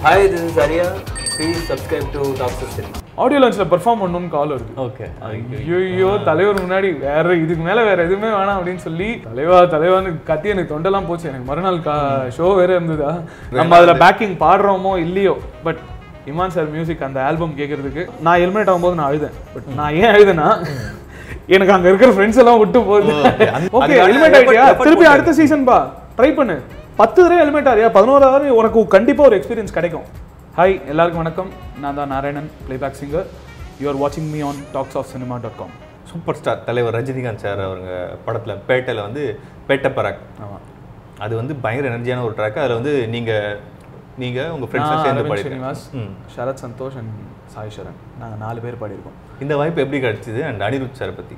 Hi, this is Arya. Please subscribe to Talks of Cinema. Audio லான்ச்சில் perform பண்ணணும்னு call வருது okay ஐயோ தலைவர் முன்னாடி வேற இதுக்கு மேல வேற எதுவுமே வேணாம் அப்படின்னு சொல்லி தலைவா தலைவான்னு கத்தி எனக்கு தொண்டெல்லாம் போச்சு எனக்கு மறுநாள் கா ஷோ வேற இருந்ததா நம்ம அதுல பேக்கிங் பாடுறோமோ இல்லையோ பட் இமான் சார் மியூசிக் அந்த ஆல்பம் கேட்கறதுக்கு நான் ஹெல்மெட் ஆகும்போது நான் அழுதேன் பட் நான் ஏன் அழுதேன்னா எனக்கு அங்க இருக்கிற ஃப்ரெண்ட்ஸ் எல்லாம் விட்டு போகுது ஓகே அதுக்கான ஹெல்மெட் ஆயிட்டியா effort திருப்பி போட்டாரு. அடுத்த சீசன் பா ட்ரை பண்ணு பத்து தடவை ஹெல்மெட் ஆறியா பதினோராவது உனக்கு கண்டிப்பா ஒரு எக்ஸ்பீரியன்ஸ் கிடைக்கும் ஹாய் எல்லாருக்கும் வணக்கம் நான் தான் Narayanan playback singer you are வாட்சிங் me on Talks of Cinema dot com super star தலைவர் ரஜினிகாந்த் சார் அவங்க படத்தில் பேட்டையில் வந்து பேட்டை பராக் ஆமாம் அது வந்து பயங்கர எனர்ஜியான ஒரு ட்ராக் அதில் வந்து நீங்கள் நீங்கள் உங்கள் ஃப்ரெண்ட்ஸாக நான் சேர்ந்து அரவிந்த் பாடிருக்கீங்க ஸ்ரீனிவாஸ் ம். சரத் சந்தோஷ் அண்ட் சாய் சரண் நாங்கள் நாலு பேர் பாடியிருக்கோம் இந்த வாய்ப்பு எப்படி கிடைச்சிது அண்ட் அனிருத் சாரை பற்றி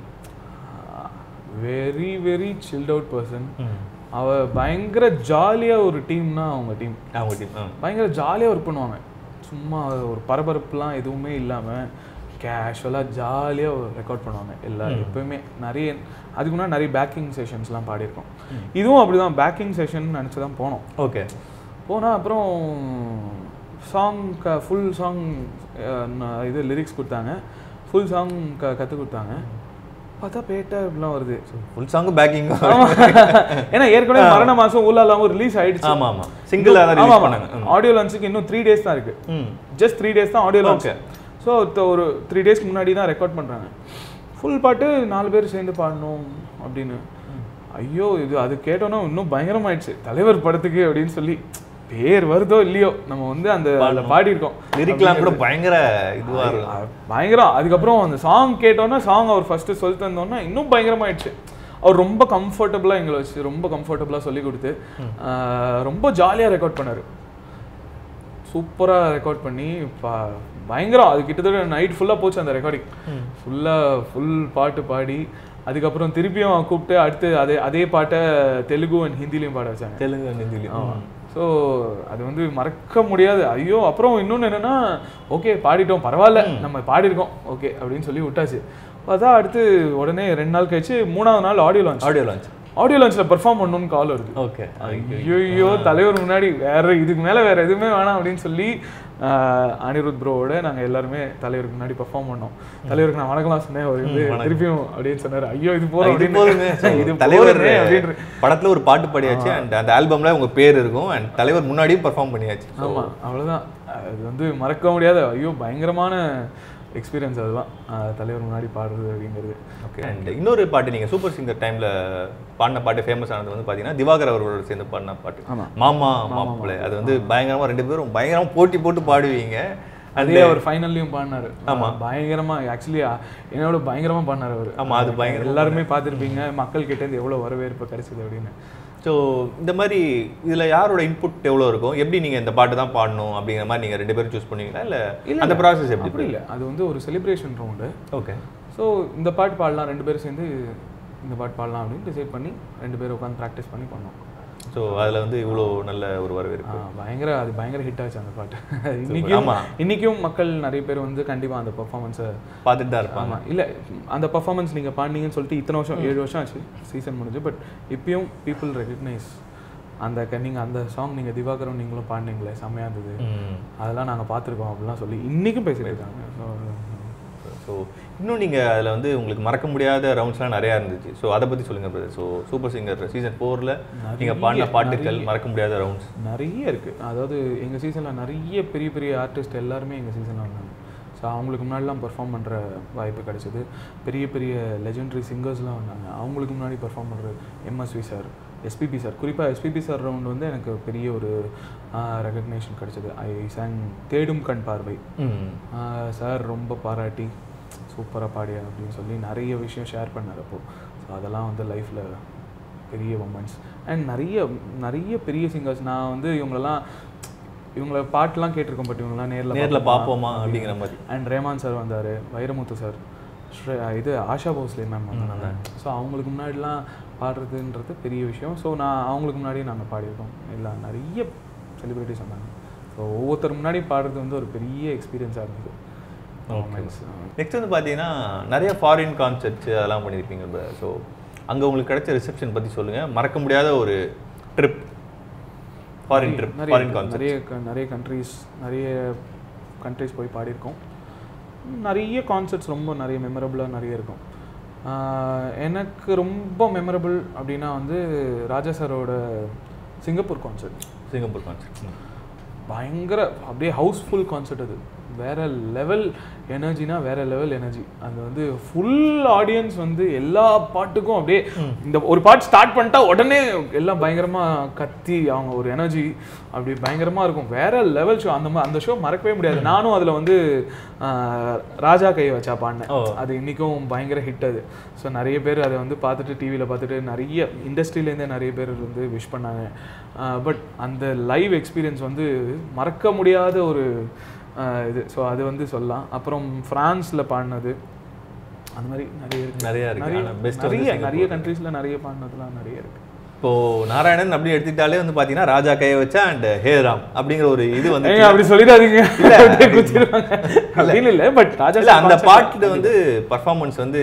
very very chilled out person அவ பயங்கர ஜாலியாக ஒரு டீம்னா அவங்க டீம் அவங்க டீம் பயங்கர ஜாலியாக ஒர்க் பண்ணுவாங்க சும்மா ஒரு பரபரப்புலாம் எதுவுமே இல்லாமல் கேஷுவலாக ஜாலியாக ரெக்கார்ட் பண்ணுவாங்க எல்லா எப்பயுமே நிறைய அதுக்கு முன்னாடி நிறைய பேக்கிங் செஷன்ஸ்லாம் பாடியிருக்கோம் இதுவும் அப்படிதான் பேக்கிங் செஷன் நினச்சி தான் போனோம் ஓகே போனால் அப்புறம் சாங் க ஃபுல் சாங் இது லிரிக்ஸ் கொடுத்தாங்க ஃபுல் சாங் க கற்றுக் கொடுத்தாங்க பார்த்தா பேட்டை இப்படிலாம் வருது ஃபுல் சாங்கு பேக்கிங் ஆமா. ஏன்னா ஏற்கனவே மரண மாசம் ஊழலாம ரிலீஸ் ஆயிடுச்சு ஆமாம் ஆமாம் சிங்கிளாக தான் ரிலீஸ் பண்ணாங்க ம். ஆடியோ லான்ச்சுக்கு இன்னும் த்ரீ டேஸ் தான் இருக்கு ம் ஜஸ்ட் த்ரீ டேஸ் தான் ஆடியோ லான்ச் Okay. ஸோ ஒரு த்ரீ டேஸ்க்கு முன்னாடி தான் ரெக்கார்ட் பண்றாங்க ஃபுல் பாட்டு நாலு பேர் சேர்ந்து பாடணும் அப்படின்னு ஐயோ இது அது கேட்டோன்னா இன்னும் பயங்கரமாயிடுச்சு தலைவர் படத்துக்கு அப்படின்னு சொல்லி பேர் வருதோ இல்லையோ நம்ம வந்து அந்த அதில் பாடியிருக்கோம் லிரிக்லாம் கூட பயங்கர இதுவாக இருக்கும் அஹ் பயங்கரம் அதுக்கப்புறம் அந்த சாங் கேட்டோன்னா சாங் அவர் ஃபர்ஸ்ட் சொல்லி தந்தோன்னா இன்னும் பயங்கரமாயிடுச்சு அவர் ரொம்ப கம்ஃபர்டபுளாக எங்களை வச்சு ரொம்ப கம்ஃபர்டபுளாக சொல்லி கொடுத்து அஹ் ரொம்ப ஜாலியாக ரெக்கார்ட் பண்ணாரு சூப்பராக ரெக்கார்ட் பண்ணி பா பயங்கரம் அது கிட்டத்தட்ட நைட் ஃபுல்லாக போச்சு அந்த ரெக்கார்டிங் ஃபுல்லாக ஃபுல் பாட்டு பாடி அதுக்கப்புறம் திருப்பியும் கூப்பிட்டு அடுத்து அதே அதே பாட்டை தெலுங்கு அண்ட் ஹிந்திலையும் பாட வச்சாங்க தெலுங்கு ஹிந்திலையும் ஸோ அது வந்து மறக்க முடியாது ஐயோ அப்புறம் இன்னொன்று என்னன்னா ஓகே பாடிட்டோம் பரவாயில்ல நம்ம பாடியிருக்கோம் ஓகே அப்படின்னு சொல்லி விட்டாச்சு பார்த்தா அடுத்து உடனே ரெண்டு நாள் கழிச்சு மூணாவது நாள் audio launch audio launch audio லான்ச்சில் பெர்ஃபார்ம் பண்ணணும்னு கால் வருது ஓகே ஐயோ தலைவர் முன்னாடி வேற இதுக்கு மேல வேற எதுவுமே வேணாம் அப்படின்னு சொல்லி ஆஹ், அனிருத் ப்ரோவோட நாங்க எல்லாருமே தலைவருக்கு முன்னாடி பெர்ஃபார்ம் பண்ணோம் தலைவருக்கு நான் வணக்கலாம் சொன்னேன் அவர் வந்து திருப்பியும் அப்படின்னு சொன்னாரு ஐயோ இது போதும் இது போதுமே அப்படின்னு இது தலைவர் போதுமே அப்படின்னு படத்துல ஒரு பாட்டு பாடியாச்சு அண்ட் அந்த ஆல்பம்ல உங்க பேர் இருக்கும் அண்ட் தலைவர் முன்னாடியும் பெர்ஃபார்ம் பண்ணியாச்சு ஆமா அவ்வளவுதான் அது வந்து மறக்க முடியாத ஐயோ பயங்கரமான எக்ஸ்பீரியன்ஸ் அதுதான் ஆஹ், தலைவர் முன்னாடி பாடுறது அப்படிங்கிறது ஓகே அண்ட் இன்னொரு பாட்டு நீங்க சூப்பர் சிங்கர் டைம்ல பாடின பாட்டு ஃபேமஸ் ஆனது வந்து பாத்தீங்கன்னா திவாகர் அவர்களோட சேர்ந்து பாடின பாட்டு ஆமா. மாமா மாப்பிள்ளை அது வந்து பயங்கரமா ரெண்டு பேரும் பயங்கரமா போட்டி போட்டு பாடுவீங்க அதே அவர் ஃபைனல்லையும் பாடினாரு ஆமா. பயங்கரமா ஆக்சுவலி என்னோட பயங்கரமா பாடினாரு அவர் ஆமா, அது பயங்கரமா எல்லாருமே பார்த்திருப்பீங்க மக்கள் கிட்ட இருந்து எவ்வளவு வரவேற்பு கிடைச்சது அப்படின்னு ஸோ இந்த மாதிரி இதுல யாரோட இன்புட் எவ்வளவு இருக்கும் எப்படி நீங்க இந்த பாட்டு தான் பாடணும் அப்படிங்கிற மாதிரி நீங்க ரெண்டு பேரும் சூஸ் பண்ணுவீங்களா இல்ல அந்த ப்ராசஸ் எப்படி அப்படி இல்லை அது வந்து ஒரு செலிப்ரேஷன் ரவுண்டு ஓகே ஸோ இந்த பாட்டு பாடலாம் ரெண்டு பேரும் சேர்ந்து இந்த பாட்டு பாடலாம் அப்படின்னு டிசைட் பண்ணி ரெண்டு பேரும் உட்காந்து ப்ராக்டிஸ் பண்ணி பண்ணோம் ஸோ அதுல வந்து இவ்வளோ நல்ல ஒரு வரவேற்பு ஆ, பயங்கர அது பயங்கர ஹிட் ஆச்சு அந்த பாட்டு இன்னைக்கும் ஆமா. இன்னைக்கும் மக்கள் நிறைய பேர் வந்து கண்டிப்பா அந்த பெர்ஃபார்மன்ஸை பார்த்துட்டு தான் இருப்பாங்க ஆமா இல்ல அந்த பர்ஃபார்மன்ஸ் நீங்க பாடினீங்கன்னு சொல்லிட்டு இத்தனை வருஷம் ஏழு வருஷம் ஆச்சு சீசன் முடிஞ்சு பட் இப்பயும் பீப்புள் ரெகக்னைஸ் அந்த க- நீங்க அந்த சாங் நீங்க திவாகரும் நீங்களும் பாடினீங்களே செம்மையா இருந்தது ம் அதெல்லாம் நாங்க பார்த்திருக்கோம் அப்படிலாம் சொல்லி இன்னைக்கும் பேசிட்டு இருக்காங்க So, ஸோ இன்னும் நீங்கள் அதில் வந்து உங்களுக்கு மறக்க முடியாத ரவுண்ட்ஸ்லாம் நிறையா இருந்துச்சு ஸோ அதை பற்றி சொல்லுங்கள் brother so super singer season ஃபோரில் நீங்கள் பாடின பாட்டுகள் மறக்க முடியாத ரவுண்ட்ஸ் நிறைய இருக்கு அதாவது எங்க சீசன்ல நிறைய பெரிய பெரிய ஆர்டிஸ்ட் எல்லாருமே எங்க சீசன்ல வந்தாங்க ஸோ அவங்களுக்கு முன்னாடிலாம் பெர்ஃபார்ம் பண்ற வாய்ப்பு கிடைச்சது பெரிய பெரிய லெஜெண்டரி சிங்கர்ஸ்லாம் வந்தாங்க அவங்களுக்கு முன்னாடி பெர்ஃபார்ம் பண்ற எம்எஸ்வி சார் எஸ்பிபி சார் குறிப்பாக எஸ்பிபி சார் ரவுண்ட் வந்து எனக்கு பெரிய ஒரு ரெகக்னேஷன் கிடைச்சது ஐ சாங் தேடும் கண் பார்வை ம் சார் ரொம்ப பாராட்டி சூப்பராக பாடியா அப்படின்னு சொல்லி நிறைய விஷயம் ஷேர் பண்ணார் அப்போ ஸோ அதெல்லாம் வந்து லைஃப்பில் பெரிய மூமெண்ட்ஸ் அண்ட் நிறைய நிறைய பெரிய சிங்கர்ஸ் நான் வந்து இவங்களெல்லாம் இவங்கள பாட்டுலாம் கேட்டிருக்கோம் பட் இவங்கெல்லாம் நேரில் நேர்ல பார்ப்போமா அப்படிங்கிற மாதிரி அண்ட் ரேமான் சார் வந்தார் வைரமுத்து சார் ஸ்ரே- இது ஆஷா போஸ்லே மேம் வந்தாங்க ஸோ அவங்களுக்கு முன்னாடிலாம் பாடுறதுன்றது பெரிய விஷயம் ஸோ நான் அவங்களுக்கு முன்னாடியே நாங்கள் பாடியிருக்கோம் எல்லாம் நிறைய செலிபிரிட்டிஸ் வந்தாங்க ஸோ ஒவ்வொருத்தர் முன்னாடி பாடுறது வந்து ஒரு பெரிய எக்ஸ்பீரியன்ஸாக இருந்தது Moments. நெக்ஸ்ட் வந்து பார்த்தீங்கன்னா நிறைய ஃபாரின் கான்சர்ட்ஸ் அதெல்லாம் பண்ணியிருப்பீங்க ஸோ அங்கே உங்களுக்கு கிடைச்ச ரிசப்ஷன் பற்றி சொல்லுங்கள் மறக்க முடியாத ஒரு ட்ரிப் ஃபாரின் ட்ரிப் நிறைய ஃபாரின் கான்செப்ட் நிறைய க- நிறைய கண்ட்ரீஸ் நிறைய கண்ட்ரீஸ் போய் பாடியிருக்கோம் நிறைய கான்சர்ட்ஸ் ரொம்ப நிறைய மெமரபுளாக நிறைய இருக்கும் ஆஹ் எனக்கு ரொம்ப மெமரபிள் அப்படின்னா வந்து ராஜா சாரோட சிங்கப்பூர் கான்சர்ட் சிங்கப்பூர் கான்செப்ட் பயங்கர அப்படியே ஹவுஸ்ஃபுல் கான்சர்ட் அது வேற லெவல் எனர்ஜினா வேற லெவல் எனர்ஜி அது வந்து ஃபுல் ஆடியன்ஸ் வந்து எல்லா பாட்டுக்கும் அப்படியே இந்த ஒரு பாட்டு ஸ்டார்ட் பண்ணிட்டா உடனே எல்லாம் பயங்கரமா கத்தி அவங்க ஒரு எனர்ஜி அப்படி பயங்கரமா இருக்கும் வேற லெவல் ஷோ அந்த மா- அந்த ஷோ மறக்கவே முடியாது நானும் அதுல வந்து ஆஹ், ராஜா கை வச்சா பாடினேன் ஓ. அது இன்னைக்கும் பயங்கர ஹிட் அது ஸோ நிறைய பேர் அதை வந்து பார்த்துட்டு டிவியில் பார்த்துட்டு நிறைய இண்டஸ்ட்ரியிலேருந்தே நிறைய பேர் வந்து விஷ் பண்ணாங்க பட் அந்த லைவ் எக்ஸ்பீரியன்ஸ் வந்து மறக்க முடியாத ஒரு ஆஹ், இது ஸோ அது வந்து சொல்லலாம் அப்புறம் ஃப்ரான்ஸில் பாடினது அந்த மாதிரி நிறைய இருக்கு நிறைய இருக்கு. நிறைய ஆனா best வந்து நிறைய சிங்கப்பூர். நிறைய கண்ட்ரீஸில் நிறைய பாடினதுலாம் நிறைய இருக்கு இப்போ நாராயணன் அப்படி எடுத்துக்கிட்டாலே வந்து பாத்தீங்கன்னா ராஜா கையை வச்சா அண்ட் ஹேராம் அப்படிங்கிற ஒரு இது வந்து ஏங்க அப்படி சொல்லிடாதீங்க இல்ல, அப்படியே குத்திடுவாங்க அப்படின்னு இல்லை பட் ராஜா இல்ல சார் அந்த concept- பாட்டுல வந்து பர்ஃபார்மன்ஸ் வந்து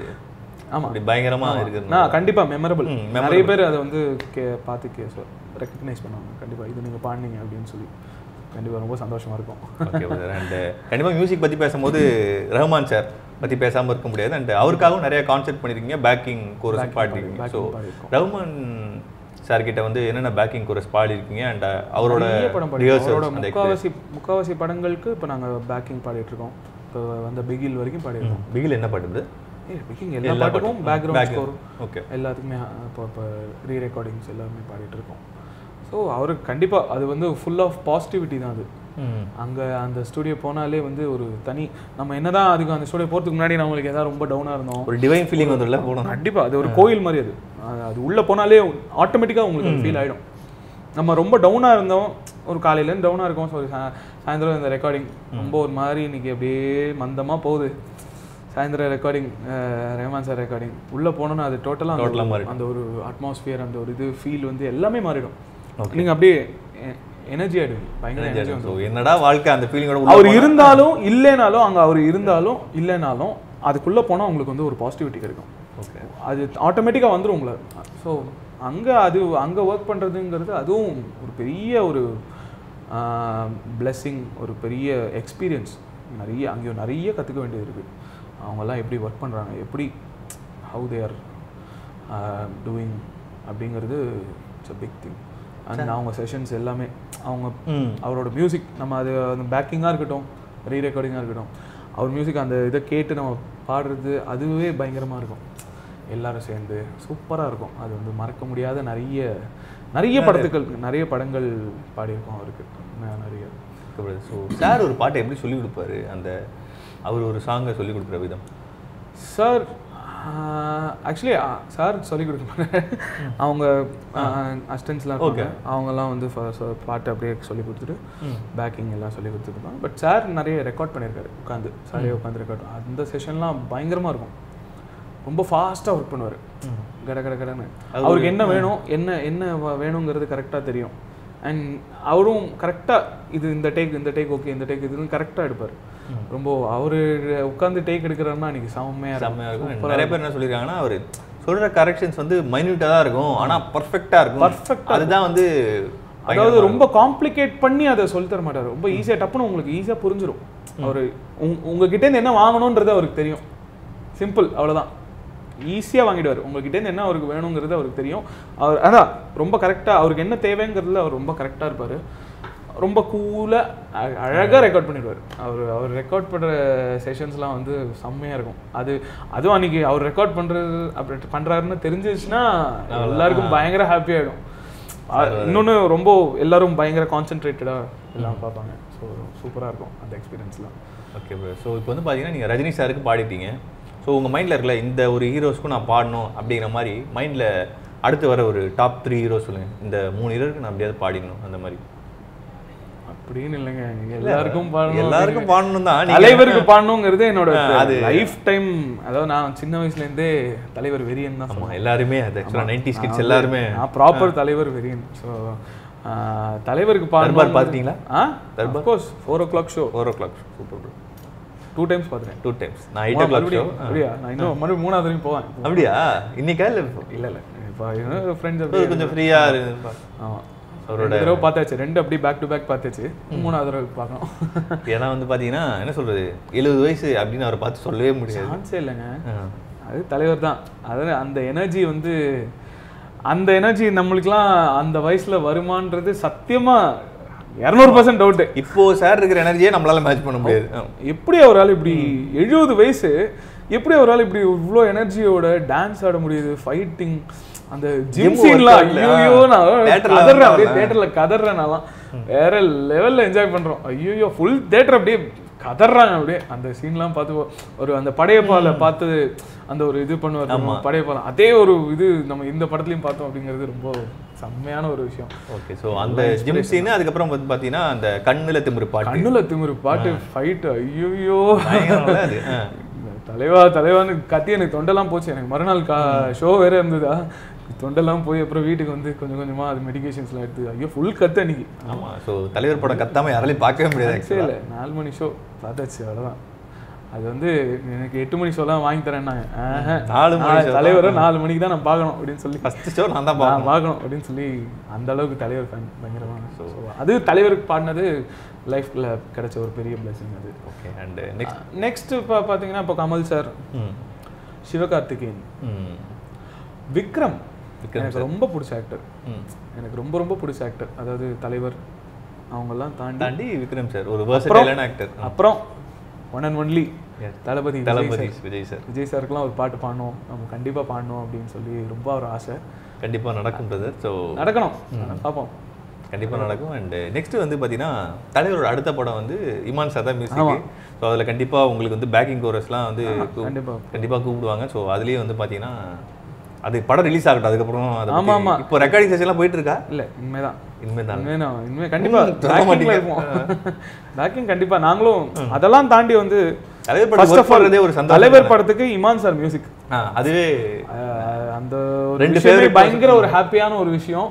ஆமா அப்படி பயங்கரமா இருக்கு நான் கண்டிப்பா மெமரபிள் ம், நிறைய பேர் அதை வந்து கே பார்த்து கே ரெக்கக்னைஸ் பண்ணுவாங்க கண்டிப்பா இது நீங்க பாடுனீங்க அப்படின்னு சொல்லி கண்டிப்பா ரொம்ப சந்தோஷமா இருக்கும் ஓகே அண்ட் கண்டிப்பா மியூசிக் பத்தி பேசும்போது ரஹ்மான் சார் பத்தி பேசாம இருக்க முடியாது அண்ட் அவருக்காகவும் நிறைய கான்செர்ட் பண்ணிருக்கீங்க பேக்கிங் கோரஸ் பாடிருக்கீங்க backing ஸோ பாடியிருக்கோம். ரஹ்மான் சார் கிட்ட வந்து என்னென்ன பேக்கிங் கோரஸ் பாடிருக்கீங்க அண்ட் அவரோட நிறைய படம் பாடிருக்கோம் அவரோட ரிஹர்சல்ஸ் அந்த முக்காவாசி முக்காவாசி படங்களுக்கு இப்போ நாங்க பேக்கிங் பாடிட்டு இருக்கோம் இப்போ வந்த பிகில் வரைக்கும் பாடிருக்கோம் பிகில் என்ன பாடுது ஏ பிகிங் எல்லா எல்லா பாட்டுக்கும் பாட்டும். Background Background. Score Okay. எல்லாத்துக்குமே அஹ், இப்போ இப்போ ரீ ரெக்கார்டிங்ஸ் எல்லாமே பாடிட்டு இருக்கோம் ஸோ அவருக்கு கண்டிப்பா அது வந்து ஃபுல் ஆஃப் பாசிட்டிவிட்டி தான் அது அங்க அந்த ஸ்டுடியோ போனாலே வந்து ஒரு தனி நம்ம என்னதான் அதுக்கு அந்த ஸ்டுடியோ போறதுக்கு முன்னாடி நம்மளுக்கு ஏதாவது ரொம்ப டவுனா இருந்தோம் ஒரு டிவைன் ஃபீலிங் வந்துடல போனோம் கண்டிப்பா அது ஒரு கோயில் மாதிரி அது அது- அது உள்ள போனாலே ஆட்டோமேட்டிக்கா உங்களுக்கு ஃபீல் ஆயிடும் நம்ம ரொம்ப டவுனா இருந்தோம் ஒரு காலையில இருந்து டவுனா இருக்கோம் சாரி சாயந்தரம் இந்த ரெக்கார்டிங் ரொம்ப ஒரு மாதிரி இன்னைக்கு அப்படியே மந்தமா போகுது சாயந்தரம் ரெக்கார்டிங் ரஹ்மான் சார் ரெக்கார்டிங் உள்ள போனோம்னா அது டோட்டலா Total ஆ மாறிடும். அந்த ஒரு அட்மாஸ்பியர் அந்த ஒரு இது ஃபீல் வந்து எல்லாமே மாறிடும் நீங்க அப்படியே எனர்ஜி ஆயிடுவீங்க பயங்கர எனர்ஜி ஸோ என்னடா வாழ்க்கை அந்த ஃபீலிங்கோட அவர் இருந்தாலும் இல்லைனாலும் அங்க அவர் இருந்தாலும் இல்லைனாலும் அதுக்குள்ள போனா உங்களுக்கு வந்து ஒரு பாசிட்டிவிட்டி கிடைக்கும் ஓகே அது ஆட்டோமேட்டிக்காக வந்துரும் உங்களை ஸோ அங்கே அது அங்கே ஒர்க் பண்ணுறதுங்கிறது அதுவும் ஒரு பெரிய ஒரு blessing ஒரு பெரிய எக்ஸ்பீரியன்ஸ் நிறைய அங்கேயும் நிறைய கற்றுக்க வேண்டியது இருக்குது அவங்கெல்லாம் எப்படி ஒர்க் பண்ணுறாங்க எப்படி ஹவு தே ஆர் டூயிங் அப்படிங்கிறது it's a big thing and அவங்க செஷன்ஸ் எல்லாமே அவங்க ம் அவரோட மியூசிக் நம்ம அது அந்த பேக்கிங்காக இருக்கட்டும் ரீ ரெக்கார்டிங்காக இருக்கட்டும் அவர் மியூசிக் அந்த இதை கேட்டு நம்ம பாடுறது அதுவே பயங்கரமாக இருக்கும் எல்லாரும் சேர்ந்து சூப்பராக இருக்கும் அது வந்து மறக்க முடியாத நிறைய நிறைய படத்துக்கள் நிறைய படங்கள் பாடியிருக்கோம் அவருக்கு ந- நிறைய ஸோ சார் ஒரு பாட்டை எப்படி சொல்லி கொடுப்பாரு அந்த அவர் ஒரு சாங்கை சொல்லி கொடுக்குற விதம் சார் ஆக்சுவலி சார் சொல்லிக் கொடுக்க மாட்டேன் அவங்க அசிஸ்டன்ஸ்லாம் இருக்காங்க அவங்கெல்லாம் வந்து ஃப- சொ- பாட்டு அப்படியே சொல்லி கொடுத்துட்டு பேக்கிங் எல்லாம் சொல்லி கொடுத்துருப்பாங்க பட் சார் நிறைய ரெக்கார்ட் பண்ணியிருக்காரு உட்காந்து சாரே உட்காந்து ரெக்கார்ட் அந்த செஷன்லாம் பயங்கரமாக இருக்கும் ரொம்ப ஃபாஸ்ட்டாக ஒர்க் பண்ணுவார் கட கட கடன்னு அவருக்கு என்ன வேணும் என்ன என்ன வ- வேணுங்கிறது கரெக்டாக தெரியும் அண்ட் அவரும் கரெக்டாக இது இந்த டேக் இந்த டேக் ஓகே இந்த டேக் இதுன்னு கரெக்டாக எடுப்பார் ரொம்ப அவரு உட்காந்து டேக் எடுக்கிறாருன்னா அன்னைக்கு செம்மையாக செம்மையா இருக்கும் நிறைய பேர் என்ன சொல்லியிருக்காங்கன்னா அவர் சொல்ற கரெக்ஷன்ஸ் வந்து மைன்யூட்டாக தான் இருக்கும் ஆனா பர்ஃபெக்டாக இருக்கும் Perfect அதுதான் வந்து அதாவது ரொம்ப காம்ப்ளிகேட் பண்ணி அதை சொல்லி தர மாட்டாரு ரொம்ப ஈஸியாக டப்புன்னு உங்களுக்கு ஈஸியாக புரிஞ்சிடும் அவர் உங் உங்ககிட்ட இருந்து என்ன வாங்கணுன்றது அவருக்கு தெரியும் சிம்பிள் அவ்வளவுதான் ஈஸியாக வாங்கிடுவார் உங்ககிட்ட இருந்து என்ன அவருக்கு வேணுங்கிறது அவருக்கு தெரியும் அவர் அதான் ரொம்ப கரெக்டாக அவருக்கு என்ன தேவைங்கிறதுல அவர் ரொம்ப கரெக்டாக இருப்பார் ரொம்ப கூலாக அழகாக ரெக்கார்ட் பண்ணிடுவார் அவர் அவர் ரெக்கார்ட் பண்ணுற செஷன்ஸ்லாம் வந்து செம்மையாக இருக்கும் அது அதுவும் அன்னைக்கு அவர் ரெக்கார்ட் பண்ணுறது அப்படி பண்ணுறாருன்னு தெரிஞ்சிச்சுன்னா எல்லாருக்கும் பயங்கர ஹாப்பி ஆகிடும் இன்னொன்று ரொம்ப எல்லாரும் பயங்கர கான்சென்ட்ரேட்டடாக எல்லாம் பார்ப்பாங்க ஸோ சூப்பராக இருக்கும் அந்த எக்ஸ்பீரியன்ஸ்லாம் ஓகே ப்ரோ ஸோ இப்போ வந்து பார்த்தீங்கன்னா நீங்கள் ரஜினி சாருக்கு பாடிட்டீங்க ஸோ உங்கள் மைண்டில் இருக்கல இந்த ஒரு ஹீரோஸ்க்கும் நான் பாடணும் அப்படிங்கிற மாதிரி மைண்டில் அடுத்து வர ஒரு டாப் த்ரீ ஹீரோஸ் சொல்லுங்கள் இந்த மூணு ஹீரோருக்கு நான் அப்படியாவது பாடிடணும் அந்த மாதிரி அப்படின்னு இல்லைங்க எல்லாருக்கும் பாடணும் எல்லாருக்கும் பாடணும் தான் நீங்க- தலைவருக்கு பாடணுங்கிறது என்னோட அது- லைஃப் டைம் அதாவது நான் சின்ன வயசுல இருந்தே தலைவர் வெறியன் தான் ஆமாம் எல்லாருமே அது ஆக்சுவலாக நைன்டி கிட்ஸ் எல்லாருமே நான் ப்ராப்பர் தலைவர் வெறியன் ஸோ தலைவருக்கு பாடணும் தர்பார் பார்த்துட்டீங்களா? Of course four o'clock show four o'clock super bro two times பார்த்துட்டேன் டூ டைம்ஸ் நான் எயிட் ஓ கிளாக் ஷோ அப்படியா நான் இன்னும் மறுபடியும் மூணாவது வரைக்கும் போவேன் அப்படியா இன்னைக்கா இல்லை இல்ல இல்ல இப்போ ஃப்ரெண்ட்ஸ் கொஞ்சம் ஃப்ரீயாக இருக்கு ஆமாம் அவரோட ரெண்டு தடவை பார்த்தாச்சு ரெண்டு அப்படியே பேக் டு பேக் பார்த்தாச்சு மூணாவது தடவை பார்க்கணும் ஏன்னா வந்து பார்த்தீங்கன்னா என்ன சொல்றது எழுபது வயசு அப்படின்னு அவரை பார்த்து சொல்லவே முடியாது சான்ஸே இல்லைங்க ஆ. அது தலைவர் தான் அது அந்த எனர்ஜி வந்து அந்த எனர்ஜி நம்மளுக்குலாம் அந்த வயசுல வருமான்றது சத்தியமா இரநூறு பர்சன்ட் டவுட்டு இப்போ சார் இருக்கிற எனர்ஜியே நம்மளால மேட்ச் பண்ண முடியாது ஆ. எப்படி அவரால் இப்படி எழுபது வயசு எப்படி அவரால் இப்படி இவ்வளோ எனர்ஜியோட டான்ஸ் ஆட முடியுது ஃபைட்டிங் அந்த ஜிம் Gym சீன்லாம் workout ல, ஐயோ நான் theatre ல கதறேன் அப்படியே வந்தாலும். தேட்டர்ல கதறேன் நான்லாம் வேற லெவல்ல என்ஜாய் பண்றோம் ஐயோ ஃபுல் தேட்டர் அப்படியே கதறாங்க அப்படியே அந்த சீன்லாம் பார்த்து ஒரு அந்த படையப்பால பார்த்து அந்த ஒரு இது பண்ணுவார் தெரியுமா? படையப்பாலம் அதே ஒரு இது நம்ம இந்த படத்துலயும் பார்த்தோம் அப்படிங்கிறது ரொம்ப செம்மையான ஒரு விஷயம் ஓகே ஸோ அந்த ஜிம் சீனு அதுக்கப்புறம் வந்து பார்த்தீங்கன்னா அந்த கண்ணுல திமிரு பாட்டு கண்ணுல திமிரு பாட்டு ஃபைட் ஐயோ பயங்கரம்ல அது ஆ. தலைவா தலைவான்னு கத்தி எனக்கு தொண்டெல்லாம் போச்சு எனக்கு மறுநாள் கா ஷோ வேற இருந்ததா தொண்டெல்லாம் போய் அப்புறம் வீட்டுக்கு வந்து கொஞ்சம் கொஞ்சமா அது மெடிகேஷன்ஸ்லாம் எடுத்து ஐயோ ஃபுல் கத்து அன்னைக்கு ஆமா ஸோ தலைவர் படம் கத்தாம யாராலையும் பார்க்கவே முடியாது சரி இல்லை நாலு மணி ஷோ பார்த்தாச்சு அவ்வளோதான் அது வந்து எனக்கு எட்டு மணி ஷோலாம் வாங்கி தரேன்னாங்க ஆஹா. நாலு மணி நான் show தலைவரை நாலு மணிக்கு தான் நான் பார்க்கணும் அப்படின்னு சொல்லி ஃபர்ஸ்ட் ஷோ நான் தான் பார்ப்பேன் நான் பார்க்கணும் அப்படின்னு சொல்லி அந்த அளவுக்கு தலைவர் ஃபேன் பயங்கரமான ஸோ அது தலைவருக்கு பாடினது லைஃப்ல கிடைச்ச ஒரு பெரிய blessing அது ஓகே அண்ட் நெக்ஸ்ட் நெக்ஸ்ட் இப்போ பார்த்தீங்கன்னா இப்போ கமல் சார் ம் சிவகார்த்திகேயன் ம் விக்ரம் விக்ரம் எனக்கு ரொம்ப பிடிச்ச ஆக்டர் ம் எனக்கு ரொம்ப ரொம்ப பிடிச்ச ஆக்டர் அதாவது தலைவர் அவங்கெல்லாம் தாண்டி தாண்டி விக்ரம் சார் ஒரு வேர்சடைலான ஆக்டர் அப்புறம் one and only Yes. Thalapathy Vijay Thalapathy sir. Vijay sir Vijay சாருக்குலாம் ஒரு பாட்டு பாடணும் நம்ம கண்டிப்பா பாடணும் அப்படின்னு சொல்லி ரொம்ப ஒரு ஆசை கண்டிப்பா நடக்கும் பிரதர் ஸோ நடக்கணும் ஆனா பார்ப்போம் கண்டிப்பா நடக்கும் அண்ட் நெக்ஸ்ட் வந்து பாத்தீங்கன்னா தலைவரோட அடுத்த படம் வந்து இமான் சார் தான் மியூசிக் ஸோ அதில் கண்டிப்பா உங்களுக்கு வந்து பேக்கிங் கோரஸ்லாம் வந்து கூ- கண்டிப்பா கண்டிப்பா கூப்பிடுவாங்க ஸோ அதுலயே வந்து பாத்தீங்கன்னா அது படம் ரிலீஸ் ஆகட்டும் அதுக்கப்புறம் அதை ஆமா, பத்தி- ஆமா. இப்போ ரெக்கார்டிங் செஷன்லாம் போயிட்டு இருக்கா இல்ல உண்மைதான் இனிமேல் தான் உண்மை நான் இனிமே கண்டிப்பா ம், சொல்ல பேக்கிங்ல மாட்டீங்க. இருப்போம் பேக்கிங் கண்டிப்பா நாங்களும் அதெல்லாம் தாண்டி வந்து தலைவர் படம் ஃபர்ஸ்ட் work ஆஃப் ஆல் பண்றதே ஒரு சந்தோஷம் தலைவர் படத்துக்கு இமான் சார் மியூசிக் ஆ, அதுவே அந்த ஒரு ரெண்டு விஷயமே favourite பயங்கர ஒரு ஹாப்பியான ஒரு விஷயம்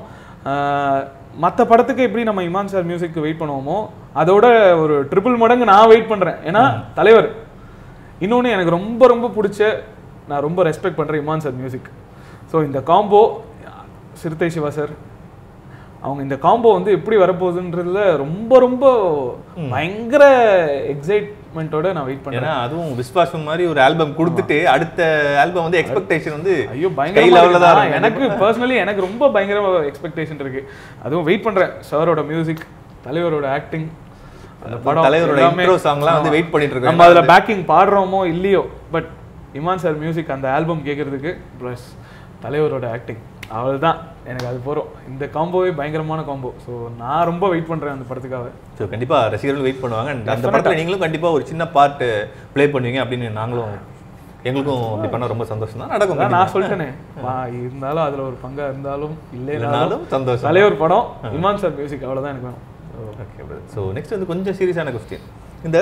மற்ற படத்துக்கு எப்படி நம்ம இமான் சார் மியூசிக் வெயிட் பண்ணுவோமோ அதோட ஒரு ட்ரிபிள் மடங்கு நான் வெயிட் பண்றேன் ஏன்னா தலைவர் இன்னொன்று எனக்கு ரொம்ப ரொம்ப பிடிச்ச நான் ரொம்ப ரெஸ்பெக்ட் பண்றேன் இமான் சார் மியூசிக் ஸோ இந்த காம்போ சிறுத்தை சிவா சார் அவங்க இந்த காம்போ வந்து எப்படி வரப்போகுதுன்றதுல ரொம்ப ரொம்ப பயங்கர எக்ஸைட்மெண்ட்டோட நான் வெயிட் பண்றேன் ஏன்னா அதுவும் விஸ்வாசம் மாதிரி ஒரு ஆல்பம் கொடுத்துட்டு அடுத்த ஆல்பம் வந்து எக்ஸ்பெக்டேஷன் வந்து ஐயோ கை பயங்கரமா லெவலில் தான் இருக்கு. இருக்கும். எனக்கு பர்சனலி எனக்கு ரொம்ப பயங்கர எக்ஸ்பெக்டேஷன் இருக்கு அதுவும் வெயிட் பண்றேன் சாரோட மியூசிக் தலைவரோட ஆக்டிங் அந்த படம் தலைவரோட எல்லாமே- intro song எல்லாம் வந்து ஆமா. wait பண்ணிட்டு இருக்கோம். நம்ம அதுல பேக்கிங் பாடுறோமோ இல்லையோ பட் இமான் சார் மியூசிக் அந்த ஆல்பம் கேட்கறதுக்கு ப்ளஸ் தலைவரோட ஆக்டிங் அவ்வளவுதான் எனக்கு அது போறோம் இந்த காம்போவே பயங்கரமான காம்போ ஸோ நான் ரொம்ப வெயிட் பண்றேன் அந்த படத்துக்காக ஸோ கண்டிப்பா ரசிகர்கள் வெயிட் பண்ணுவாங்க And அந்த படத்துல நீங்களும் கண்டிப்பா ஒரு சின்ன பார்ட் ப்ளே பண்ணுவீங்க அப்படின்னு நாங்களும் எங்களுக்கும் அப்படி பண்ண ரொம்ப சந்தோஷம் தான் நடக்கும் அதான் நான் சொல்லிட்டேனே வா, இருந்தாலும் அதுல ஒரு பங்கா இருந்தாலும் இல்லைனாலும் இல்லைனாலும் சந்தோஷம் தலைவர் படம் இமான் சார் மியூசிக் அவ்வளவுதான் எனக்கு வேணும் ஓகே ஸோ நெக்ஸ்ட் வந்து கொஞ்சம் சீரியஸான கொஸ்டின் இந்த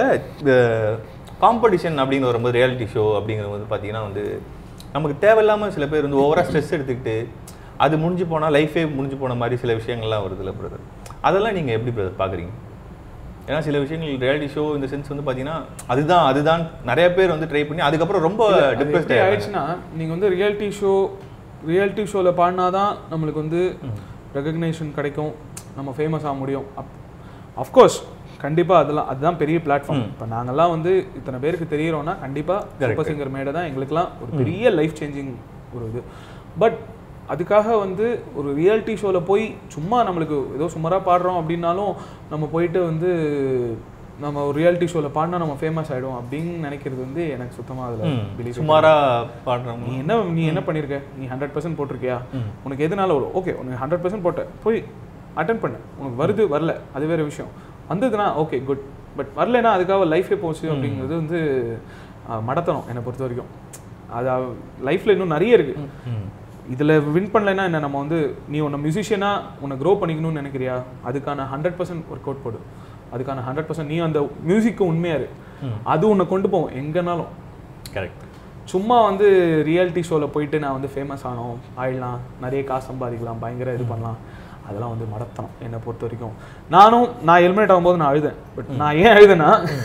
காம்படிஷன் அப்படின்னு வரும்போது ரியாலிட்டி ஷோ அப்படிங்கிறது வந்து பார்த்தீங்கன்னா வந்து நமக்கு தேவையில்லாமல் சில பேர் வந்து ஓவராக ஸ்ட்ரெஸ் எடுத்துக்கிட்டு அது முடிஞ்சு போனால் லைஃபே முடிஞ்சு போன மாதிரி சில விஷயங்கள்லாம் வருதுல்ல பிரதர் அதெல்லாம் நீங்கள் எப்படி பிரதர் பார்க்குறீங்க ஏன்னா சில விஷயங்கள் ரியாலிட்டி ஷோ இந்த சென்ஸ் வந்து பார்த்தீங்கன்னா அதுதான் அதுதான் நிறைய பேர் வந்து ட்ரை பண்ணி அதுக்கப்புறம் ரொம்ப அது டிப்ரெஸ்ட் எப்படி ஆயிடுச்சுன்னா நீங்க வந்து ரியாலிட்டி ஷோ ரியாலிட்டி ஷோல பாடினாதான் நம்மளுக்கு வந்து ரெகக்னேஷன் கிடைக்கும் நம்ம ஃபேமஸ் ஆக முடியும் அப் அஃப்கோர்ஸ் கண்டிப்பா அதெல்லாம் அதுதான் பெரிய பிளாட்ஃபார்ம் இப்போ நாங்கெல்லாம் வந்து இத்தனை பேருக்கு தெரியறோம்னா கண்டிப்பா சூப்பர் சிங்கர் மேடை தான் எங்களுக்குலாம் ஒரு பெரிய லைஃப் சேஞ்சிங் ஒரு இது பட் அதுக்காக வந்து ஒரு ரியாலிட்டி ஷோல போய் சும்மா நம்மளுக்கு ஏதோ சுமாராக பாடுறோம் அப்படின்னாலும் நம்ம போயிட்டு வந்து நம்ம ஒரு ரியாலிட்டி ஷோல பாடினா நம்ம ஃபேமஸ் ஆயிடும் அப்படின்னு நினைக்கிறது வந்து எனக்கு சுத்தமா அதுல belief சுமாராக பாடுறவங்க நீ என்ன நீ என்ன பண்ணிருக்க நீ ஹண்ட்ரட் பர்சன்ட் போட்டிருக்கியா உனக்கு எதுனால வரும் ஓகே உனக்கு ஹண்ட்ரட் பர்சன்ட் போட்ட போய் அட்டன் பண்ணு உனக்கு வருது வரல அது வேற விஷயம் வந்ததுன்னா ஓகே குட் பட் வரலைன்னா அதுக்காக லைஃபே போச்சு அப்படிங்கிறது வந்து அஹ், மடத்தனம் என்னை பொறுத்த வரைக்கும் அது லைஃப்ல இன்னும் நிறைய இருக்கு ம் இதுல வின் பண்ணலைன்னா என்ன நம்ம வந்து நீ உன்னை மியூசிஷியனா உன்னை க்ரோ பண்ணிக்கணும்னு நினைக்கிறியா அதுக்கான ஹண்ட்ரட் பர்சன்ட் ஒர்க் அவுட் போடு அதுக்கான ஹண்ட்ரட் பர்சன்ட் நீ அந்த மியூசிக்கு உண்மையா இரு அது உன்னை கொண்டு போகும் எங்கனாலும் கரெக்ட் சும்மா வந்து ரியாலிட்டி ஷோவில் போயிட்டு நான் வந்து ஃபேமஸ் ஆனோம் ஆயிடலாம் நிறைய காசு சம்பாதிக்கலாம் பயங்கர இது பண்ணலாம் அதெல்லாம் வந்து மடத்தனம் என்னை பொறுத்த வரைக்கும் நானும் நான் எலிமினேட் ஆகும்போது நான் அழுதேன் பட் நான் ஏன் அழுதேன்னா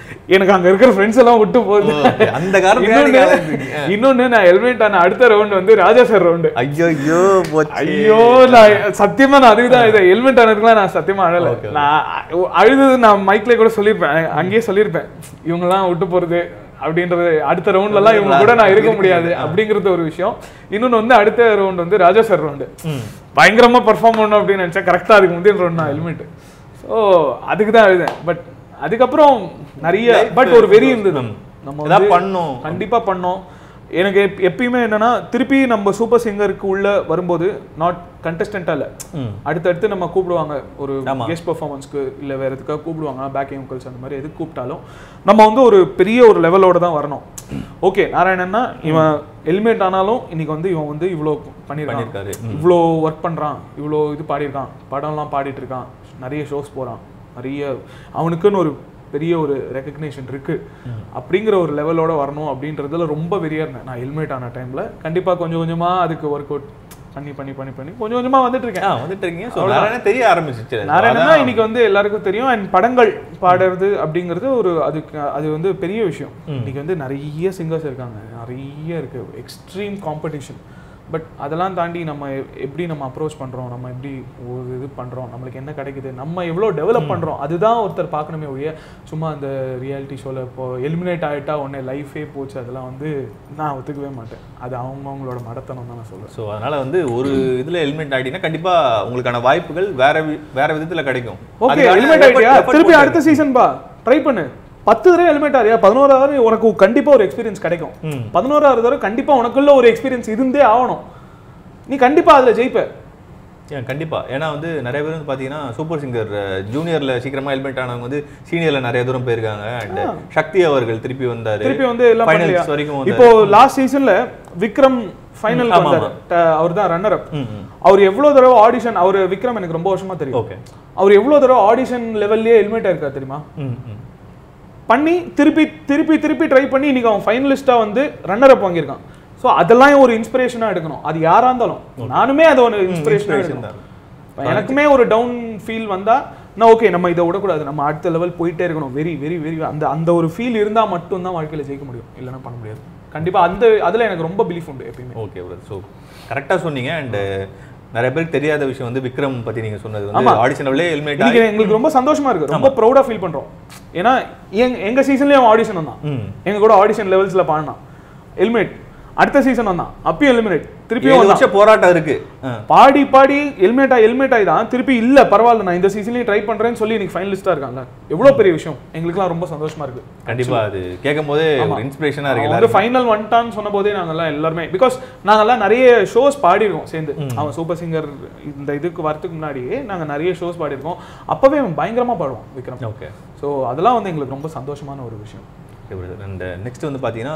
எனக்கு அங்க இருக்கிற ஃப்ரெண்ட்ஸ் எல்லாம் விட்டு போகுது Okay, அந்த காரணத்துக்காக இன்னொன்னு நீங்க அலைஞ்சிருக்கீங்க. இன்னொன்னு நான் ஹெல்மெட் ஆன அடுத்த ரவுண்ட் வந்து ராஜா சார் ரவுண்டு ஐயோ ஐயோ போச்சு ஐயோ நான் சத்தியமா நான் அதுக்குதான் இது ஹெல்மெட் ஆனதுக்குலாம் நான் சத்தியமா அழல Okay. நான் அ- அழுதது நான் மைக்ல கூட சொல்லியிருப்பேன் அ- அங்கேயே சொல்லியிருப்பேன் இவங்கெல்லாம் விட்டு போறது அப்படின்றது அடுத்த ரவுண்ட்ல எல்லாம் இவங்க கூட நான் இருக்க முடியாது அப்படிங்கிறது ஒரு விஷயம் இன்னொன்னு வந்து அடுத்த ரவுண்ட் வந்து ராஜா சார் ரவுண்டு பயங்கரமா பெர்ஃபார்ம் பண்ணணும் அப்படின்னு நினைச்சேன் கரெக்டா அதுக்கு முந்தைய ரவுண்ட் நான் ஹெல்மெட் ஸோ அதுக்கு தான் எழுதேன் பட் அதுக்கப்புறம் நிறைய பட் ஒரு வெறி இருந்தது ம். நம்ம ஏதாவது வந்து பண்ணணும். கண்டிப்பா பண்ணோம் எனக்கு எப்- எப்பயுமே என்னன்னா திருப்பி நம்ம சூப்பர் சிங்கருக்கு உள்ள வரும்போது நாட் கண்டஸ்டண்டா இல்ல ம். அடுத்தடுத்து நம்ம கூப்பிடுவாங்க ஒரு ஆமா. கெஸ்ட் பெர்ஃபார்மன்ஸ்க்கு இல்ல வேற எதுக்காக கூப்பிடுவாங்க பேக்கிங் உங்கல்ஸ் அந்த மாதிரி எதுக்கு கூப்பிட்டாலும் நம்ம வந்து ஒரு பெரிய ஒரு லெவலோட தான் வரணும் ஓகே நாராயணன்னா இவன் ஹெல்மெட் ஆனாலும் இன்னைக்கு வந்து இவன் வந்து இவ்வளோ பண்ணியிருக்கான் பண்ணியிருக்காரு. இவ்வளோ ஒர்க் பண்றான் இவ்வளோ இது பாடியிருக்கான் படம்லாம் பாடிட்டு இருக்கான் நிறைய ஷோஸ் போறான் நிறைய அவனுக்குன்னு ஒரு பெரிய ஒரு ரெக்கக்னேஷன் இருக்கு அப்படிங்கிற ஒரு லெவலோட வரணும் அப்படின்றதுல ரொம்ப வெறியா இருந்தேன் நான் ஹெல்மெட் ஆன டைம்ல கண்டிப்பா கொஞ்சம் கொஞ்சமா அதுக்கு ஒர்க் அவுட் பண்ணி பண்ணி பண்ணி பண்ணி கொஞ்சம் கொஞ்சமா வந்துட்டு இருக்கேன் ஆ வந்துட்டு இருக்கீங்க ஸோ நிறைய தெரிய ஆரம்பிச்சிச்சு நாராயணனா இன்னைக்கு வந்து எல்லாருக்கும் தெரியும் அண்ட் படங்கள் பாடுறது அப்படிங்கிறது ஒரு அதுக்கு அது வந்து பெரிய விஷயம் இன்னைக்கு வந்து நிறைய சிங்கர்ஸ் இருக்காங்க நிறைய இருக்கு எக்ஸ்ட்ரீம் காம்படிஷன் பட் அதெல்லாம் தாண்டி நம்ம எ- எப்படி நம்ம அப்ரோச் பண்றோம் நம்ம எப்படி ஒரு இது பண்றோம் நம்மளுக்கு என்ன கிடைக்குது நம்ம எவ்வளோ டெவலப் பண்றோம் அதுதான் ஒருத்தர் பார்க்கணுமே ஒழிய சும்மா அந்த ரியாலிட்டி ஷோல இப்போ எலிமினேட் ஆயிட்டா உடனே லைஃபே போச்சு அதெல்லாம் வந்து நான் ஒத்துக்கவே மாட்டேன் அது அவங்கவங்களோட மடத்தனம் தான் நான் சொல்றேன் ஸோ அதனால வந்து ஒரு இதுல ஹெல்மெட் ஆகிட்டீங்கன்னா கண்டிப்பா உங்களுக்கான வாய்ப்புகள் வேற வி- வேற விதத்துல கிடைக்கும் ஓகே அதுக்கான ஹெல்மெட் effort- ஆயிட்டியா effort திருப்பி போட்டு அடுத்த சீசன் பா ட்ரை பண்ணு பத்து தடவை ஹெல்மெட் ஆறியா பதினோராவது உனக்கு கண்டிப்பா ஒரு எக்ஸ்பீரியன்ஸ் கிடைக்கும் ம். பதினோராவது தடவை கண்டிப்பா உனக்குள்ள ஒரு எக்ஸ்பீரியன்ஸ் இருந்தே ஆகணும் நீ கண்டிப்பா அதுல ஜெயிப்ப ஏன் கண்டிப்பா ஏன்னா வந்து நிறைய பேர் வந்து பாத்தீங்கன்னா சூப்பர் சிங்கர் ஜூனியர்ல சீக்கிரமா ஹெல்மெட் ஆனவங்க வந்து சீனியர்ல நிறைய தூரம் போயிருக்காங்க அண்ட் சக்தி அவர்கள் திருப்பி வந்தாரு திருப்பி வந்து எல்லாம் Finals பண்ணலையா வரைக்கும் வந்தாரு. இப்போ லாஸ்ட் சீசன்ல விக்ரம் ஃபைனல் ஆமா, வந்தாரு அவர் தான் ரன்னர் அப் ம், ம். அவர் எவ்வளவு தடவை ஆடிஷன் அவர் விக்ரம் எனக்கு ரொம்ப வருஷமா தெரியும் ஓகே அவர் எவ்வளவு தடவை ஆடிஷன் லெவல்லயே ஹெல்மெட் இருக்கா தெரியுமா ம் ம் பண்ணி திருப்பி திருப்பி திருப்பி ட்ரை பண்ணி இன்னைக்கு அவன் ஃபைனலிஸ்டா வந்து ரன்னர் அப் வாங்கியிருக்கான் ஸோ அதெல்லாம் ஒரு இன்ஸ்பிரேஷனா எடுக்கணும் அது யாரா இருந்தாலும் நானுமே அதை ஒரு இன்ஸ்பிரேஷனா inspiration எடுக்கணும் தான். இப்ப எனக்குமே ஒரு டவுன் ஃபீல் வந்தா நான் ஓகே நம்ம இதை விடக்கூடாது நம்ம அடுத்த லெவல் போயிட்டே இருக்கணும் வெரி வெரி வெரி அந்த அந்த ஒரு ஃபீல் இருந்தா மட்டும்தான் வாழ்க்கையில ஜெயிக்க முடியும் இல்லைன்னா பண்ண முடியாது கண்டிப்பா அந்த அதுல எனக்கு ரொம்ப பிலீஃப் உண்டு எப்பயுமே ஓகே பிரதர் ஸோ கரெக்டாக சொன்னீங்க அண்ட் நிறைய பேருக்கு தெரியாத விஷயம் வந்து விக்ரம் பத்தி நீங்க சொன்னது ஆமா. வந்து ஆடிஷன்லேயே ஹெல்மெட் இன்னைக்கு எங்களுக்கு ரொம்ப சந்தோஷமா இருக்கு ரொம்ப ப்ரௌடா ஃபீல் பண்றோம் ஏன்னா எங்க எங்க சீசன்லயே அவன் ஆடிஷன் வந்தான் ம் எங்க கூட ஆடிஷன் லெவல்ஸ்ல பாடினான் ஹெல்மெட் அடுத்த சீசன் வந்தான் அப்பயும் எலிமினேட் திருப்பியும் ஏழு வந்தான் வருஷம் போராட்டம் இருக்கு ஆ. பாடி பாடி ஹெல்மெட் ஆகி ஹெல்மெட் ஆகி தான் திருப்பி இல்ல பரவாயில்ல நான் இந்த சீசன்லயும் ட்ரை பண்றேன்னு சொல்லி இன்னைக்கு ஃபைனலிஸ்டா இருக்காங்க எவ்வளவு பெரிய விஷயம் எங்களுக்குலாம் ரொம்ப சந்தோஷமா இருக்கு கண்டிப்பா அது கேட்கும் போதே ஒரு இன்ஸ்பிரேஷனா இருக்கு அவன் வந்து ஃபைனல் வந்துட்டான்னு சொன்ன போதே நாங்கெல்லாம் எல்லாருமே பிகாஸ் நாங்கெல்லாம் நிறைய ஷோஸ் பாடிருக்கோம் சேர்ந்து அவன் சூப்பர் சிங்கர் இந்த இதுக்கு வரதுக்கு முன்னாடியே நாங்க நிறைய ஷோஸ் பாடிருக்கோம் அப்பவே அவன் பயங்கரமா பாடுவான் விக்ரம் ஓகே ஸோ அதெல்லாம் வந்து எங்களுக்கு ரொம்ப சந்தோஷமான ஒரு விஷயம் ஓகே பிரதர் அண்ட் நெக்ஸ்ட் வந்து பார்த்தீங்கன்னா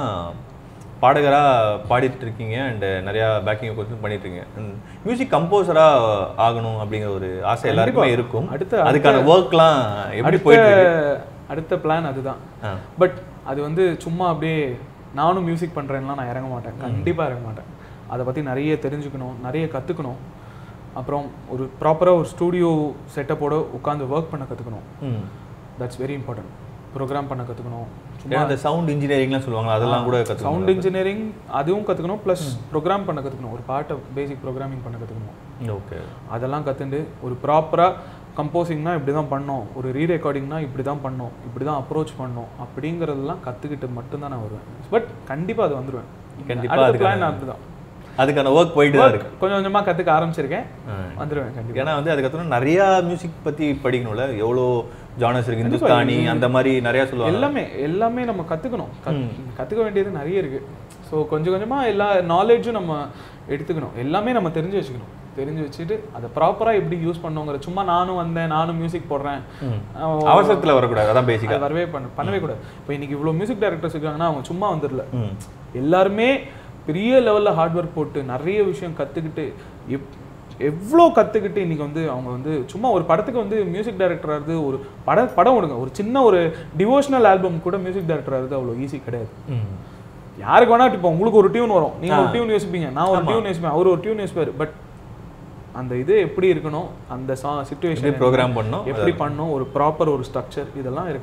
பாடகரா பாடிட்டு இருக்கீங்க அண்ட் நிறையா பேக்கிங் கோச்சும் பண்ணிட்டு இருக்கீங்க மியூசிக் கம்போசரா ஆகணும் அப்படிங்கிற ஒரு ஆசை எல்லாருக்குமே கண்டிப்பா. இருக்கும் அடுத்த- அதுக்கான ஒர்க்லாம் எப்படி அடுத்த போயிட்டு இருக்கு அடுத்த பிளான் அதுதான் ஆ. பட் அது வந்து சும்மா அப்படியே நானும் மியூசிக் பண்றேன்லாம் நான் இறங்க மாட்டேன் கண்டிப்பா இறங்க மாட்டேன் அதை பத்தி நிறைய தெரிஞ்சுக்கணும் நிறைய கத்துக்கணும் அப்புறம் ஒரு ப்ராப்பரா ஒரு ஸ்டூடியோ செட்டப்போட உட்காந்து ஒர்க் பண்ண கத்துக்கணும் ம் தட்ஸ் வெரி இம்பார்ட்டன்ட் ப்ரோக்ராம் பண்ண கத்துக்கணும் ஏன்னா இந்த சவுண்ட் இன்ஜினியரிங்லாம் சொல்லுவாங்க அதெல்லாம் கூட கற்றுக்கணும் சவுண்ட் இன்ஜினியரிங் அதுவும் கத்துக்கணும் ப்ளஸ் ப்ரோக்ராம் பண்ண கத்துக்கணும் ஒரு பாட்டை பேசிக் ப்ரோக்ராமிங் பண்ண கத்துக்கணும் ஓகே அதெல்லாம் கற்றுண்டு ஒரு ப்ராப்பராக கம்போசிங்னா இப்படி தான் பண்ணோம் ஒரு ரீ ரெக்கார்டிங்னா இப்படி தான் பண்ணோம் இப்படி தான் அப்ரோச் பண்ணோம் அப்படிங்கிறதெல்லாம் கற்றுக்கிட்டு மட்டும்தான் நான் வருவேன் பட் கண்டிப்பாக அது வந்துடுவேன் கண்டிப்பா அடுத்த அதுக்கான- பிளான் அதுதான் அதுக்கான ஒர்க் போயிட்டு தான் இருக்கு கொஞ்சம் கொஞ்சமாக கற்றுக்க ஆரம்பிச்சிருக்கேன் ஆ. வந்துடுவேன் கண்டிப்பாக ஏன்னா வந்து அதுக்கப்புறம் நிறையா மியூசிக் பத்தி படிக்கணும்ல எவ்வளோ ஜானர்ஸ் இருக்கு இந்துஸ்தானி அந்த மாதிரி நிறையா சொல்லுவாங்க எல்லாமே எல்லாமே நம்ம கற்றுக்கணும் கற்றுக்க வேண்டியது நிறைய இருக்கு ஸோ கொஞ்சம் கொஞ்சமாக எல்லா நாலேஜும் நம்ம எடுத்துக்கணும் எல்லாமே நம்ம தெரிஞ்சு வச்சுக்கணும் தெரிஞ்சு வச்சுட்டு அதை ப்ராப்பராக எப்படி யூஸ் பண்ணோங்கிற சும்மா நானும் வந்தேன் நானும் மியூசிக் போடுறேன் அவன் அவசரத்துல வரக்கூடாது அதான் பேசிக்கா அது வரவே பண்ண பண்ணவே கூடாது இப்போ இன்னைக்கு இவ்வளோ மியூசிக் டைரக்டர்ஸ் இருக்காங்கன்னா அவங்க சும்மா வந்துடல ம் எல்லாருமே பெரிய லெவலில் ஹார்ட் ஒர்க் போட்டு நிறைய விஷயம் கற்றுக்கிட்டு எப் எவ்வளோ கற்றுக்கிட்டு இன்னைக்கு வந்து அவங்க வந்து சும்மா ஒரு படத்துக்கு வந்து மியூசிக் டைரக்டராக இருந்து ஒரு பட படம் விடுங்க ஒரு சின்ன ஒரு டிவோஷனல் ஆல்பம் கூட மியூசிக் டைரக்டராக இருந்து அவ்வளோ ஈஸி கிடையாது ம் யாருக்கு வேணா இப்போ உங்களுக்கு ஒரு டியூன் வரும் நீங்க ஒரு டியூன் யோசிப்பீங்க நான் ஒரு டியூன் யோசிப்பேன் அவர் ஒரு டியூன் யோசிப்பார் பட் அந்த இது எப்படி இருக்கணும் அந்த சா எப்படி சுச்சுவேஷன் ப்ரோக்ராம் பண்ணோம் எப்படி பண்ணணும் ஒரு ப்ராப்பர் ஒரு ஸ்ட்ரக்சர் இதெல்லாம் இருக்கணும்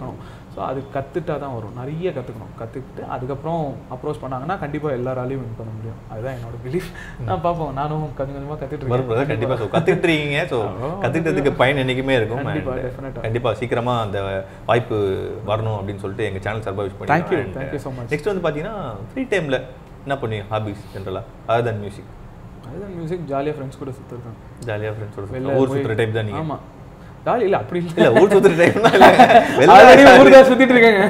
ஸோ அது கற்றுட்டா தான் வரும் நிறைய கற்றுக்கணும் கற்றுக்கிட்டு அதுக்கப்புறம் அப்ரோச் பண்ணாங்கன்னா கண்டிப்பாக எல்லாராலையும் வின் பண்ண முடியும் அதுதான் என்னோட பிலீஃப் நான் பார்ப்போம் நானும் கொஞ்சம் கொஞ்சமாக கற்றுட்டு வரும் brother. கண்டிப்பா ஸோ கத்துக்கிட்டு இருக்கீங்க ஸோ கத்துக்கிட்டதுக்கு பயன் என்னைக்குமே இருக்கும் கண்டிப்பா, And definite ஆ. கண்டிப்பா சீக்கிரமா அந்த வாய்ப்பு வரணும் அப்படின்னு சொல்லிட்டு எங்க சேனல் சார்பாக விஷ் பண்ணி Thank you, thank you so much. Next வந்து பாத்தீங்கன்னா ஃப்ரீ டைம்ல என்ன பண்ணுவீங்க ஹாபிஸ் ஜென்ரலா அதர் தன் மியூசிக் அதுதான் மியூசிக் ஜாலியாக ஃப்ரெண்ட்ஸ் கூட சுற்றுருக்கேன் ஜாலியா ஃப்ரெண்ட்ஸோட வெளில ஊர் போய்- சுத்துற டைப் தான் நீங்க ஆமா ஜாலி இல்லை அப்படி இல்லை இல்ல ஊர் சுத்துற டைப்னா ஆல்ரெடி ஊர் இல்ல தான் சுத்திட்டு இருக்கேங்க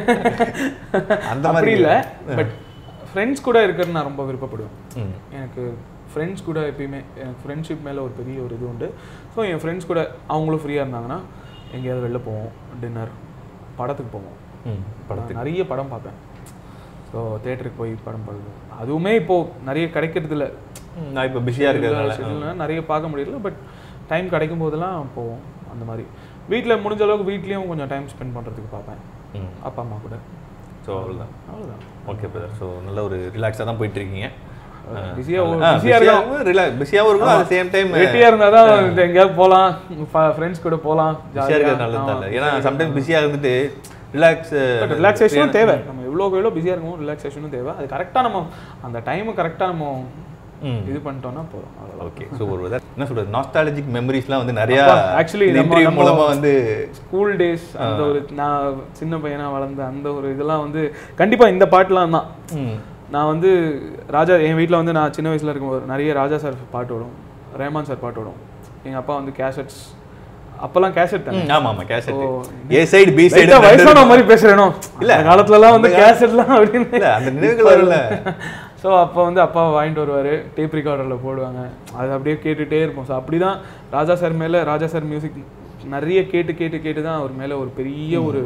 அந்த அப்படி மாதிரி இல்லை பட் ஃப்ரெண்ட்ஸ் கூட இருக்கிறது நான் ரொம்ப விருப்பப்படுவேன் ம். எனக்கு ஃப்ரெண்ட்ஸ் கூட எப்பயுமே எனக்கு ஃப்ரெண்ட்ஷிப் மேலே ஒரு பெரிய ஒரு இது உண்டு ஸோ என் ஃப்ரெண்ட்ஸ் கூட அவங்களும் ஃப்ரீயாக இருந்தாங்கன்னா எங்கேயாவது வெளில போவோம் டின்னர் படத்துக்கு போவோம் ம், நான் நிறைய படம் பார்ப்பேன் ஸோ தேட்டருக்கு போய் படம் பார்க்குறது அதுவுமே இப்போது நிறைய கிடைக்கிறது இல்லை ம், நான் இப்போ பிஸியாக இருக்கிறதுனால schedule-ல நிறைய பார்க்க முடியல பட் டைம் கிடைக்கும் போதெல்லாம் போவோம் அந்த மாதிரி வீட்டில் முடிஞ்ச அளவுக்கு வீட்லேயும் கொஞ்சம் டைம் ஸ்பெண்ட் பண்ணுறதுக்கு பார்ப்பேன் ம் அப்பா அம்மா கூட ஸோ அவ்வளோதான் அவ்வளோதான் ஓகே பிரதர் ஸோ நல்ல ஒரு ரிலாக்ஸாக தான் போயிட்டு இருக்கீங்க பிஸியாக பிஸியாக இருக்கும் ரிலாக்ஸ் பிஸியாக இருக்கும் அட் சேம் டைம் வெட்டியாக இருந்தால் தான் எங்கேயாவது போகலாம் ஃப்ரெண்ட்ஸ் கூட போகலாம் பிஸியாக இருக்கிறது நல்லது தான் இல்லை ஏன்னா சம்டைம் பிஸியாக இருந்துட்டு ரிலாக்ஸ் பட் ரிலாக்ஸேஷனும் தேவை நம்ம எவ்வளோக்கு எவ்வளோ பிஸியாக இருக்கோம் ரிலாக்ஸேஷனும் தேவை அது கரெக்டாக நம்ம அந்த டைமை கரெக்டாக நம்ம ம் இது பண்ணிட்டோம்னா போதும் அவ்வளோதான் ஓகே சூப்பர் பிரதர் என்ன சொல்றது நாஸ்டாலஜிக் மெமரிஸ்லாம் வந்து நிறையா அப்பா, actually நம்ம- இன்டர்வியூ நம்ம- மூலமா வந்து ஸ்கூல் டேஸ் அந்த ஒரு நான் சின்ன பையனா வளர்ந்த அந்த ஒரு இதெல்லாம் வந்து கண்டிப்பா இந்த பாட்டுலாம் தான் ம், நான் வந்து ராஜா என் வீட்டில் வந்து நான் சின்ன வயசுல இருக்கும்போது நிறைய ராஜா சார் பாட்டு ஓடும் ரேமான் சார் பாட்டு ஓடும் எங்க அப்பா வந்து கேசட்ஸ் அப்பெல்லாம் கேசட் தானே ம், ஆமா ஆமா கேசட் ஓ, ஏ சைடு பி சைடு லைட்டா வயசான மாதிரி பேசுறேனோ இல்ல. இல்ல காலத்துலலாம் வந்து கேசட்லாம் அப்படின்னு இல்ல அந்த நினைவுகள் வரும்ல ஸோ அப்போ வந்து அப்பா வாங்கிட்டு வருவார் டேப் ரெக்கார்டரில் போடுவாங்க அது அப்படியே கேட்டுகிட்டே இருப்போம் ஸோ அப்படி தான் ராஜா சார் மேலே ராஜா சார் மியூசிக் நிறைய கேட்டு கேட்டு கேட்டு தான் அவர் மேலே ஒரு பெரிய ஒரு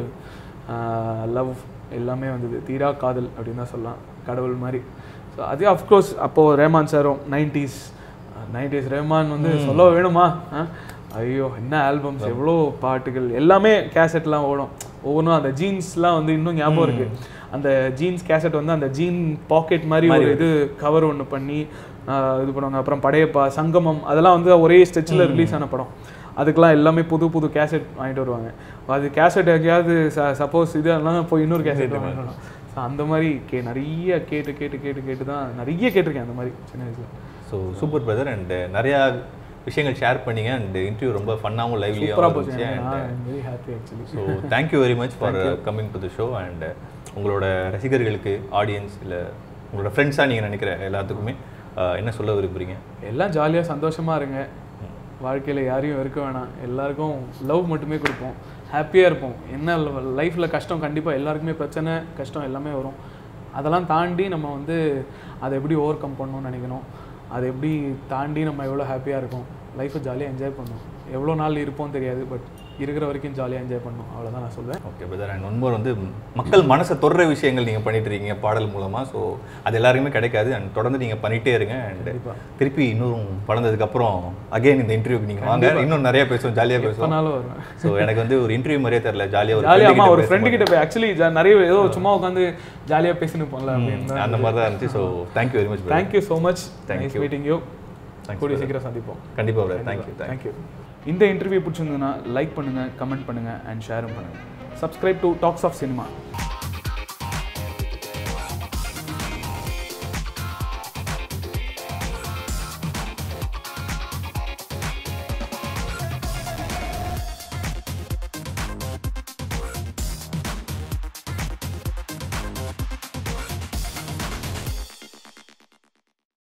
லவ் எல்லாமே வந்தது தீரா காதல் அப்படின்னு தான் சொல்லலாம் கடவுள் மாதிரி ஸோ அதே அஃப்கோர்ஸ் அப்போது ரேமான் சாரும் நைன்டிஸ் நைன்டிஸ் ரேமான் வந்து சொல்ல வேணுமா ஆ? ஐயோ என்ன ஆல்பம்ஸ் எவ்வளோ பாட்டுகள் எல்லாமே கேசட்லாம் ஓடும் ஒவ்வொன்றும் அந்த ஜீன்ஸ்லாம் வந்து இன்னும் ஞாபகம் இருக்கு அந்த ஜீன்ஸ் கேசட் வந்து அந்த ஜீன் பாக்கெட் மாதிரி ஒரு இது கவர் ஒன்று பண்ணி ஆஹ், இது பண்ணுவாங்க அப்புறம் படையப்பா சங்கமம் அதெல்லாம் வந்து ஒரே ஸ்டெச்சில் ரிலீஸ் ஆன படம் அதுக்கெல்லாம் எல்லாமே புது புது கேசட் வாங்கிட்டு வருவாங்க அது கேசட் எங்கேயாவது சப்போஸ் இது எல்லாம் போய் இன்னொரு கேசட் வாங்கிட்டு வரணும் ஸோ அந்த மாதிரி கே நிறைய கேட்டு கேட்டு கேட்டு கேட்டு தான் நிறைய கேட்டிருக்கேன் அந்த மாதிரி சின்ன வயசுல ஸோ சூப்பர் பிரதர் அண்ட் நிறையா விஷயங்கள் ஷேர் பண்ணீங்க அண்ட் இன்டர்வியூ ரொம்ப ஃபன்னாகவும் சூப்பராக லைவ்லியாகவும் போச்சு இருந்துச்சு எனக்கு. அண்ட் நான் very happy actually so thank you very much for coming to the show and உங்களோட ரசிகர்களுக்கு ஆடியன்ஸ் இல்லை உங்களோட ஃப்ரெண்ட்ஸாக நீங்கள் நினைக்கிற எல்லாத்துக்குமே அஹ், என்ன சொல்ல விரும்புறீங்க எல்லாம் ஜாலியாக சந்தோஷமா இருங்க வாழ்க்கையில் யாரையும் இருக்க வேணாம் எல்லாருக்கும் லவ் மட்டுமே கொடுப்போம் ஹாப்பியாக இருப்போம் என்ன லைஃப்பில் கஷ்டம் கண்டிப்பாக எல்லாருக்குமே பிரச்சனை கஷ்டம் எல்லாமே வரும் அதெல்லாம் தாண்டி நம்ம வந்து அதை எப்படி ஓவர் கம் பண்ணணும்னு நினைக்கணும் அதை எப்படி தாண்டி நம்ம எவ்வளோ ஹாப்பியாக இருக்கோம் லைஃப்பை ஜாலியாக என்ஜாய் பண்ணணும் எவ்வளோ நாள் இருப்போம் தெரியாது பட் இருக்கிற வரைக்கும் ஜாலியாக என்ஜாய் பண்ணணும் அவ்வளோதான் நான் சொல்வேன் ஓகே பிரதர் அண்ட் ஒன்பது வந்து மக்கள் மனசை தொடுற விஷயங்கள் நீங்கள் பண்ணிட்டு இருக்கீங்க பாடல் மூலமாக ஸோ அது எல்லாருக்குமே கிடைக்காது அண்ட் தொடர்ந்து நீங்கள் பண்ணிகிட்டே இருங்க அண்ட் திருப்பி இன்னும் வளர்ந்ததுக்கப்புறம் அகைன் இந்த இன்டர்வியூக்கு நீங்கள் வாங்க இன்னும் நிறைய பேசுவோம் ஜாலியாக பேசுவோம் எப்போனாலும் வருவேன் ஸோ எனக்கு வந்து ஒரு இன்டர்வியூ மாதிரியே தெரியல ஜாலியாக ஒரு ஜாலியாக friend ஆமா கிட்ட ஒரு பேசுற ஃப்ரெண்டு கிட்ட போய் ஆக்சுவலி நிறைய ஏதோ சும்மா உட்காந்து ஜாலியாக பேசினு போகல அப்படின்னு மாதிரி. அந்த மாதிரி தான் இருந்துச்சு so thank you very much thank you so much Thank nice you. Meeting you Thanks, கூடிய சீக்கிரம் சந்திப்போம் கண்டிப்பாக பிரதர் தேங்க்யூ தேங்க்யூ இந்த இன்டர்வியூ பிடிச்சிருந்ததுன்னா லைக் பண்ணுங்க கமெண்ட் பண்ணுங்க அண்ட் ஷேரும் பண்ணுங்க subscribe to Talks of cinema